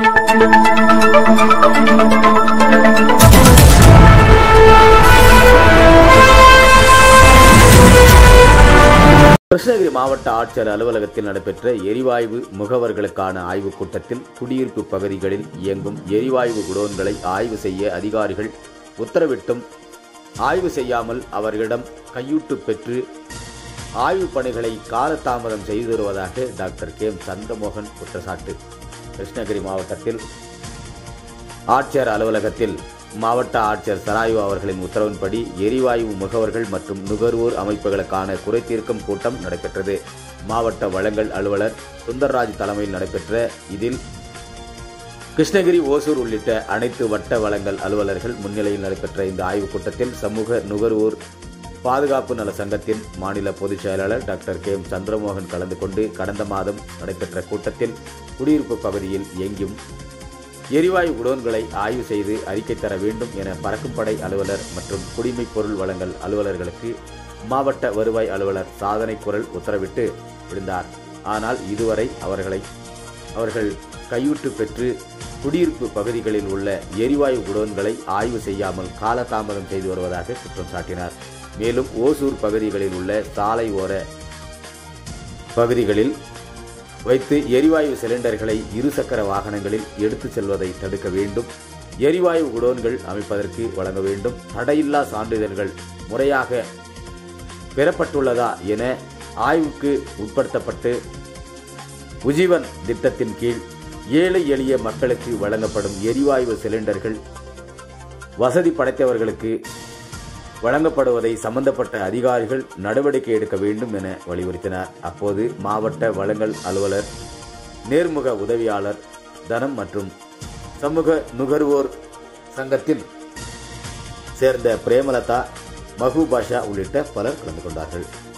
கிருஷ்ணகிரி மாவட்ட ஆட்சியர் அலுவலகத்தில் நடைபெற்ற எரிவாயு முகவர்களுக்கான ஆய்வுக் கூட்டத்தில் குடியிருப்பு பகுதிகளில் இயங்கும் எரிவாயு குடோன்களை ஆய்வு செய்ய அதிகாரிகள் உத்தரவிட்டும் ஆய்வு செய்யாமல் அவர்களிடம் கையூட்டு பெற்று ஆய்வுப் பணிகளை காலதாமதம் செய்து வருவதாக டாக்டர் கே எம் சந்திரமோகன் குற்றச்சாட்டு கிருஷ்ணகிரி மாவட்டத்தில் ஆட்சியர் அலுவலகத்தில் மாவட்ட ஆட்சியர் சராயு அவர்களின் உத்தரவின்படி எரிவாயு முகவர்கள் மற்றும் நுகர்வோர் அமைப்புகளுக்கான குறைதீர்க்கும் கூட்டம் நடைபெற்றது மாவட்ட வழங்கல் அலுவலர் சுந்தர்ராஜ் தலைமையில் நடைபெற்ற இதில் கிருஷ்ணகிரி ஓசூர் உள்ளிட்ட அனைத்து வட்ட வழங்கல் அலுவலர்கள் முன்னிலையில் நடைபெற்ற இந்த ஆய்வுக் கூட்டத்தில் சமூக நுகர்வோர் பாதுகாப்பு நல சங்கத்தின் மாநில பொதுச் செயலாளர் டாக்டர் கே எம் சந்திரமோகன் கலந்து கொண்டு கடந்த மாதம் நடைபெற்ற கூட்டத்தில் குடியிருப்பு பகுதியில் எங்கும் எரிவாயு குடோன்களை ஆய்வு செய்து அறிக்கை தர வேண்டும் என பறக்கும் படை அலுவலர் மற்றும் குடிமைப் பொருள் வழங்கல் அலுவலர்களுக்கு மாவட்ட வருவாய் அலுவலர் சாதனை குரல் உத்தரவிட்டு இருந்தார் ஆனால் இதுவரை அவர்களை அவர்கள் கையூட்டு பெற்று குடியிருப்பு பகுதிகளில் உள்ள எரிவாயு குடோன்களை ஆய்வு செய்யாமல் காலதாமதம் செய்து வருவதாக குற்றம் சாட்டினார் மேலும் ஓசூர் பகுதிகளில் உள்ள சாலை ஓர பகுதிகளில் வைத்து எரிவாயு சிலிண்டர்களை இருசக்கர வாகனங்களில் எடுத்துச் செல்வதை தடுக்க வேண்டும் எரிவாயு குடோன்கள் அமைப்பதற்கு வழங்க வேண்டும் தடையில்லா சான்றிதழ்கள் முறையாக பெறப்பட்டுள்ளதா என ஆய்வுக்கு உட்படுத்தப்பட்டு உஜீவன் திட்டத்தின் கீழ் ஏழை எளிய மக்களுக்கு வழங்கப்படும் எரிவாயு சிலிண்டர்கள் வசதி படைத்தவர்களுக்கு வழங்கப்படுவதை சம்பந்தப்பட்ட அதிகாரிகள் நடவடிக்கை எடுக்க வேண்டும் என வலியுறுத்தினார் அப்போது மாவட்ட வழங்கல் அலுவலர் நேர்முக உதவியாளர் தனம் மற்றும் சமூக நுகர்வோர் சங்கத்தில் சேர்ந்த பிரேமலதா மஹூபாஷா உள்ளிட்ட பலர் கலந்து கொண்டார்கள்